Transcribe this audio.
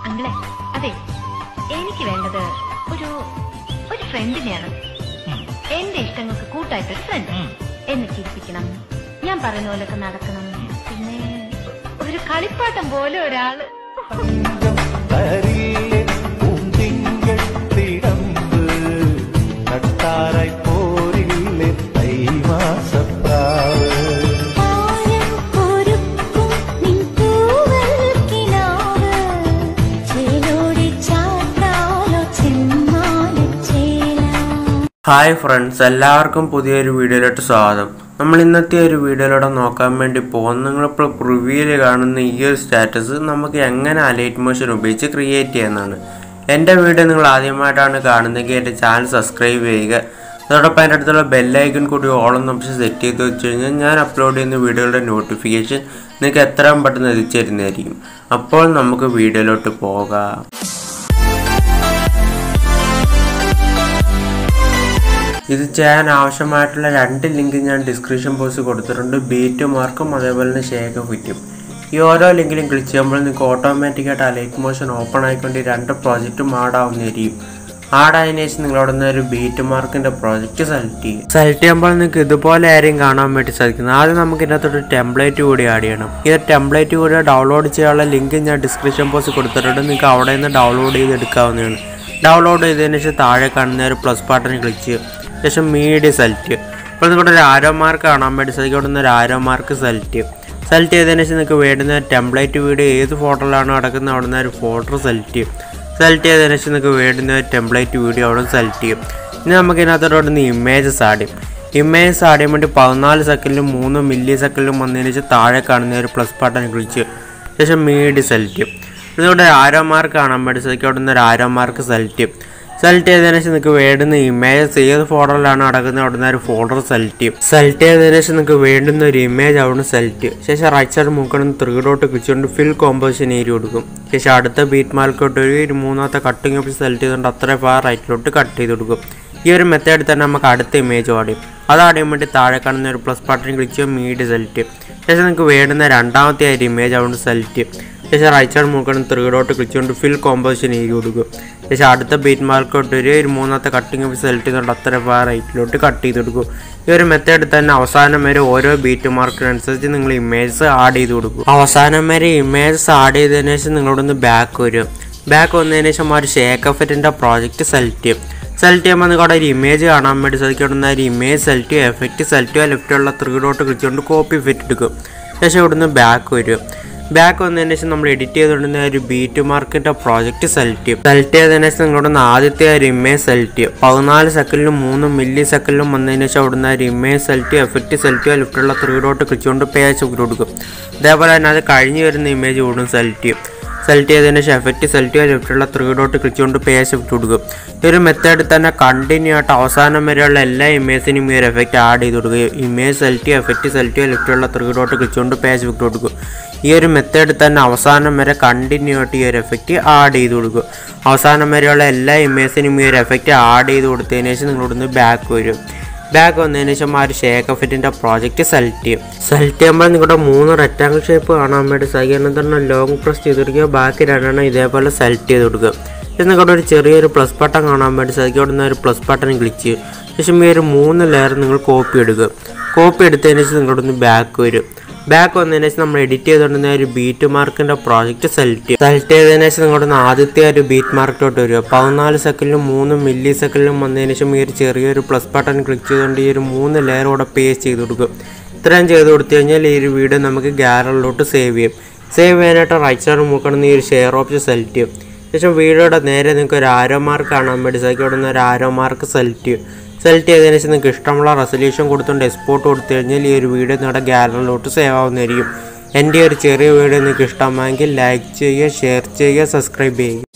അങ്കിളെ അതെ എനിക്ക് വേണ്ടത് ഒരു ഒരു ഫ്രണ്ടിനെയാണ് എന്റെ ഇഷ്ടങ്ങൾക്ക് കൂട്ടായിട്ടൊരു ഫ്രണ്ട് എന്നെ ചിരിപ്പിക്കണം ഞാൻ പറയുന്ന പോലൊക്കെ നടക്കണം പിന്നെ ഒരു കളിപ്പാട്ടം പോലെ ഒരാള് തരില്ലേ പൂന്തിങ്കൾ തിടമ്പ് നട്ടാറായി പോരില്ലേ തൈമാസപ്രാവ് പായം പൊരുക്കും നിൻ തൂവൽ കിനാവ് ചേലോടി ചാത്താലോ ചെമ്മാനച്ചേല ഹായ് ഫ്രണ്ട്സ് എല്ലാവർക്കും പുതിയൊരു വീഡിയോയിലോട്ട് സ്വാഗതം നമ്മൾ ഇന്നത്തെ ഒരു വീഡിയോയിലൂടെ നോക്കാൻ വേണ്ടി പോകുന്ന നിങ്ങളിപ്പോൾ പ്രിവ്യൂവിൽ കാണുന്ന ഈ ഒരു സ്റ്റാറ്റസ് നമുക്ക് എങ്ങനെ അലൈറ്റ് മോഷൻ ഉപയോഗിച്ച് ക്രിയേറ്റ് ചെയ്യുന്നതാണ് എൻ്റെ വീഡിയോ നിങ്ങൾ ആദ്യമായിട്ടാണ് കാണുന്നതെങ്കിൽ എൻ്റെ ചാനൽ സബ്സ്ക്രൈബ് ചെയ്യുക അതോടൊപ്പം അതിൻ്റെ അടുത്തുള്ള ബെല്ലൈക്കൺ കൂടി ഓളം ഓപ്ഷൻ സെറ്റ് ചെയ്ത് വെച്ച് കഴിഞ്ഞാൽ ഞാൻ അപ്ലോഡ് ചെയ്യുന്ന വീഡിയോകളുടെ നോട്ടിഫിക്കേഷൻ നിങ്ങൾക്ക് എത്രയും പെട്ടെന്ന് എത്തിച്ചേരുന്നതായിരിക്കും അപ്പോൾ നമുക്ക് വീഡിയോയിലോട്ട് പോകാം ഇത് ചെയ്യാൻ ആവശ്യമായിട്ടുള്ള രണ്ട് ലിങ്ക് ഞാൻ ഡിസ്ക്രിപ്ഷൻ ബോക്സിൽ കൊടുത്തിട്ടുണ്ട് ബീറ്റ് മാർക്കും അതേപോലെ തന്നെ ഷേക്ക് ഫിറ്റും ഈ ഓരോ ലിങ്കിലും ക്ലിക്ക് ചെയ്യുമ്പോൾ നിങ്ങൾക്ക് ഓട്ടോമാറ്റിക്കായിട്ട് അലൈറ്റ് മോഷൻ ഓപ്പൺ ആയിക്കൊണ്ട് ഈ രണ്ട് പ്രോജക്റ്റും ആടാവുന്നതായിരിക്കും ആടായതിനു ശേഷം നിങ്ങളവിടെ നിന്ന് ഒരു ബീറ്റ് മാർക്കിന്റെ പ്രോജക്റ്റ് സെലക്ട് ചെയ്യും സെലക്ട് ചെയ്യുമ്പോൾ നിങ്ങൾക്ക് ഇതുപോലെ ആരെയും കാണാൻ വേണ്ടി സാധിക്കുന്നത് ആദ്യം നമുക്ക് ഇതിനകത്തൊരു ടെംപ്ലേറ്റ് കൂടി ആഡ് ചെയ്യണം ഈ ടെംപ്ലേറ്റ് കൂടി ഡൗൺലോഡ് ചെയ്യാനുള്ള ലിങ്ക് ഞാൻ ഡിസ്ക്രിപ്ഷൻ ബോക്സിൽ കൊടുത്തിട്ടുണ്ട് നിങ്ങൾക്ക് അവിടെ നിന്ന് ഡൗൺലോഡ് ചെയ്ത് എടുക്കാവുന്നതാണ് ഡൗൺലോഡ് ചെയ്തതിന് ശേഷം താഴെ കാണുന്ന ഒരു പ്ലസ് ബട്ടൺ ക്ലിക്ക് ചെയ്യും ശേഷം മീഡിയ സെലക്ട് ചെയ്യും അപ്പോൾ നിങ്ങളുടെ ഒരു ആരോ മാർക്ക് കാണാൻ വേണ്ടി സാധിക്കും അവിടെ നിന്ന് ഒരു ആരോ മാർക്ക് സെലക്ട് ചെയ്യും സെലക്ട് ചെയ്തതിന് ശേഷം നിങ്ങൾക്ക് വേണ്ടുന്ന ടെംപ്ലേറ്റ് വീഡിയോ ഏത് ഫോട്ടോയിലാണോ കിടക്കുന്നത് അവിടെ നിന്ന് ഒരു ഫോട്ടോ സെലക്ട് ചെയ്യും സെലക്ട് ചെയ്തതിന് ശേഷം നിങ്ങൾക്ക് വേണ്ടുന്ന ടെംപ്ലേറ്റ് വീഡിയോ അവിടെ സെലക്ട് ചെയ്യും ഇനി നമുക്ക് ഇതിനകത്തോട്ട് അവിടെ നിന്ന് ഇമേജസ് ആഡ് ചെയ്യും ഇമേജസ് ആഡ് ചെയ്യാൻ വേണ്ടി പതിനാല് സെക്കൻഡിലും മൂന്ന് മില്ലി സെക്കൻഡിലും വന്നതിന് ശേഷം താഴെ കാണുന്ന ഒരു പ്ലസ് ബട്ടൺ ക്ലിക്ക് ചെയ്യും ശേഷം മീഡിയ സെലക്ട് ചെയ്യും ഇതിലൂടെ ആരോ മാർക്ക് കാണാൻ വേണ്ടി സാധിക്കും അവിടെ നിന്ന് ഒരു ആരോ മാർക്ക് സെലക്ട് ചെയ്യും സെലക്ട് ചെയ്തതിന് ശേഷം നിങ്ങൾക്ക് വേണ്ടുന്ന ഇമേജസ് ഏത് ഫോൾഡറിലാണ് നടക്കുന്നത് അവിടെ നിന്ന് ഒരു ഫോൾഡർ സെലക്ട് ചെയ്യും സെലക്ട് ചെയ്തതിന് ശേഷം നിങ്ങൾക്ക് വേണ്ടുന്ന ഒരു ഇമേജ് അവിടെ നിന്ന് സെലക്ട് ചെയ്യും ശേഷം റൈറ്റ് സൈഡ് മുക്കണം ത്രീ ഡോട്ട് പിടിച്ചുകൊണ്ട് ഫിൽ കോമ്പോസിഷൻ ഏരിയ കൊടുക്കും ശേഷം അടുത്ത ബീറ്റ് മാർക്കോട്ട് ഒരു ഒരു മൂന്നാമത്തെ കട്ടിങ് ഓപ്ഷൻ സെലക്ട് ചെയ്തുകൊണ്ട് അത്ര ഫാർ റൈറ്റിലോട്ട് കട്ട് ചെയ്ത് കൊടുക്കും ഈ ഒരു മെത്തേഡ് തന്നെ നമുക്ക് അടുത്ത ഇമേജ് ആടിയും അത് ആടിയാൻ വേണ്ടി താഴെ കാണുന്ന ഒരു പ്ലസ് ബട്ടൺ ക്ലിക്ക് ചെയ്യും മീഡിയ സെലക്ട് ചെയ്യും ശേഷം നിങ്ങൾക്ക് വേണ്ടുന്ന രണ്ടാമത്തെ ഒരു ഇമേജ് അവിടെ സെലക്ട് ചെയ്യും ശേഷം റൈറ്റ് സൈഡ് മുക്കണം ത്രീ ഡോട്ട് ക്ലിക്ക് കൊണ്ട് ഫിൽ കോമ്പോസിഷൻ ഏരിയ കൊടുക്കും ശേഷം അടുത്ത ബീറ്റ് മാർക്കോട്ട് ഒരു ഒരു മൂന്നാമത്തെ കട്ടിങ് ഓഫ് സെലക്ട് ചെയ്തുകൊണ്ട് അത്ര ഫാർ റൈറ്റിലോട്ട് കട്ട് ചെയ്ത് കൊടുക്കും ഈ ഒരു മെത്തേഡ് തന്നെ അവസാനം വരെ ഓരോ ബീറ്റ് മാർക്കിനനുസരിച്ച് നിങ്ങൾ ഇമേജസ് ആഡ് ചെയ്ത് കൊടുക്കും അവസാനം വരെ ഇമേജസ് ആഡ് ചെയ്തതിനു ശേഷം നിങ്ങളോടൊന്ന് ബാക്ക് വരും ബാക്ക് വന്നതിന് ശേഷം ആ ഒരു ഷേക്ക് എഫക്റ്റിൻ്റെ പ്രോജക്റ്റ് സെലക്ട് ചെയ്യും സെലക്ട് ചെയ്യുമ്പോൾ നിങ്ങൾക്ക് അവിടെ ഒരു ഇമേജ് കാണാൻ വേണ്ടി സാധിക്കുന്ന ഒരു ഇമേജ് സെലക്ട് ചെയ്യുക എഫക്റ്റ് സെലക്ട് ചെയ്യുക ലെഫ്റ്റുള്ള ത്രീ ഡോട്ട് ക്ലിക്ക് കൊണ്ട് കോപ്പി ഫിറ്റ് എടുക്കും ശേഷം ഇവിടുന്ന് ബാക്ക് വരും ബാക്ക് വന്നതിന് ശേഷം നമ്മൾ എഡിറ്റ് ചെയ്തുകൊണ്ടിരുന്ന ഒരു ബീറ്റ് മാർക്കിൻ്റെ പ്രോജക്റ്റ് സെലക്ട് ചെയ്യും സെലക്ട് ചെയ്തതിന് ശേഷം നിങ്ങളുടെ ആദ്യത്തെ ഒരു ഇമേജ് സെലക്ട് ചെയ്യും പതിനാല് സെക്കൻഡിലും മൂന്ന് മില്ലി സെക്കൻഡിലും വന്നതിന് ശേഷം അവിടുന്ന് ഒരു ഇമേജ് സെലക്ട് ചെയ്യുക എഫക്റ്റ് സെലക്ട് ചെയ്യുക ലെഫ്റ്റുള്ള ത്രീ ഡോട്ട് ക്ലിക്ക് കൊണ്ട് പേജ് കൊടുക്കും അതേപോലെ തന്നെ അത് കഴിഞ്ഞ് വരുന്ന ഇമേജ് കൂടും സെലക്ട് ചെയ്യും സെലക്ട് ചെയ്തതിന് ശേഷം എഫക്റ്റ് സെലക്ട് ചെയ്യുക ലെഫ്റ്റുള്ള ത്രീ ഡോട്ട് ക്ലിക്ക് കൊണ്ട് പേ ഷിഫ്റ്റ് കൊടുക്കും ഈ ഒരു മെത്തേഡിൽ തന്നെ കണ്ടിന്യൂ ആയിട്ട് അവസാനം വരെയുള്ള എല്ലാ ഇമേജിനും ഈ ഒരു എഫക്റ്റ് ആഡ് ചെയ്ത് കൊടുക്കുക ഇമേജ് സെലക്ട് ചെയ്യുക എഫക്റ്റ് സെലക്ട് ചെയ്യുക ലെഫ്റ്റുള്ള ത്രീ ഡോട്ട് ക്ലിക്ക് കൊണ്ട് പേ ഷിഫ്റ്റ് കൊടുക്കും ഈ ഒരു മെത്തേഡിൽ തന്നെ അവസാനം വരെ കണ്ടിന്യൂ ആയിട്ട് ഈ ഒരു എഫക്റ്റ് ആഡ് ചെയ്ത് കൊടുക്കും അവസാനം വരെയുള്ള എല്ലാ ഇമേജിനും ഈ ഒരു എഫക്റ്റ് ആഡ് ചെയ്ത് കൊടുത്തതിന് ശേഷം നിങ്ങളിവിടുന്ന് ബാക്ക് വരും ബാക്ക് വന്നതിന് ശേഷം ആ ഒരു ഷേക്ക് എഫക്റ്റിൻ്റെ പ്രോജക്റ്റ് സെലക്ട് ചെയ്യും സെലക്ട് ചെയ്യുമ്പോൾ നിങ്ങളുടെ മൂന്ന് റെക്റ്റാങ്കിൾ ഷേപ്പ് കാണാൻ വേണ്ടി സാധിക്കും തന്നെ ലോങ് പ്രസ് ചെയ്ത് കൊടുക്കുക ബാക്കി രണ്ടെണ്ണം ഇതേപോലെ സെലക്ട് ചെയ്ത് കൊടുക്കുക ശേഷം നിങ്ങളുടെ ഒരു ചെറിയൊരു പ്ലസ് ബട്ടൺ കാണാൻ വേണ്ടി സാധിക്കും അവിടെ നിന്ന് ഒരു പ്ലസ് ബട്ടൺ ക്ലിക്ക് ചെയ്യും ശേഷം ഈ ഒരു മൂന്ന് ലെയർ നിങ്ങൾ കോപ്പി എടുക്കുക കോപ്പി എടുത്തതിന് ശേഷം നിങ്ങളുടെ ഒന്ന് ബാക്ക് വരും ബാക്ക് വന്നതിന് ശേഷം നമ്മൾ എഡിറ്റ് ചെയ്തുകൊണ്ടിരുന്ന ഒരു ബീറ്റ് മാർക്കിന്റെ പ്രോജക്റ്റ് സെലക്ട് ചെയ്യും സെലക്ട് ചെയ്തതിനു ശേഷം നിങ്ങളുടെ ആദ്യത്തെ ഒരു ബീറ്റ് മാർക്കിലോട്ട് വരിക പതിനാല് സെക്കൻഡിലും മൂന്ന് മില്ലി സെക്കൻഡിലും വന്നതിന് ശേഷം ഈ ഒരു ചെറിയൊരു പ്ലസ് ബട്ടൺ ക്ലിക്ക് ചെയ്തുകൊണ്ട് ഈ ഒരു മൂന്ന് ലെയർ കൂടെ പേസ്റ്റ് ചെയ്ത് കൊടുക്കും ഇത്രയും ചെയ്ത് കൊടുത്തു കഴിഞ്ഞാൽ ഈ ഒരു വീഡിയോ നമുക്ക് ഗ്യാലറിലോട്ട് സേവ് ചെയ്യും സേവ് ചെയ്യാനായിട്ട് റൈറ്റ് സൈഡ് നോക്കണം ഈ ഒരു ഷെയർ ഓപ്ഷൻ സെലക്ട് ചെയ്യും ശേഷം വീഡിയോയുടെ നേരെ നിങ്ങൾക്ക് ഒരു ആരോ മാർക്ക് കാണാൻ വേണ്ടി സാധിക്കും അവിടെ നിന്ന് ഒരു ആരോ മാർക്ക് സെലക്ട് ചെയ്യും സെലക്ട് ചെയ്തതിന് ശേഷം നിങ്ങൾക്ക് ഇഷ്ടമുള്ള റെസൊല്യൂഷൻ കൊടുത്തുകൊണ്ട് എക്സ്പോർട്ട് കൊടുത്തു കഴിഞ്ഞാൽ ഈ ഒരു വീഡിയോ നിങ്ങളുടെ ഗാലറിയിലോട്ട് സേവ് ആവുന്നതായിരിക്കും എൻ്റെ ഒരു ചെറിയ വീഡിയോ നിങ്ങൾക്ക് ഇഷ്ടമായെങ്കിൽ ലൈക്ക് ചെയ്യുക ഷെയർ ചെയ്യുക സബ്സ്ക്രൈബ് ചെയ്യുക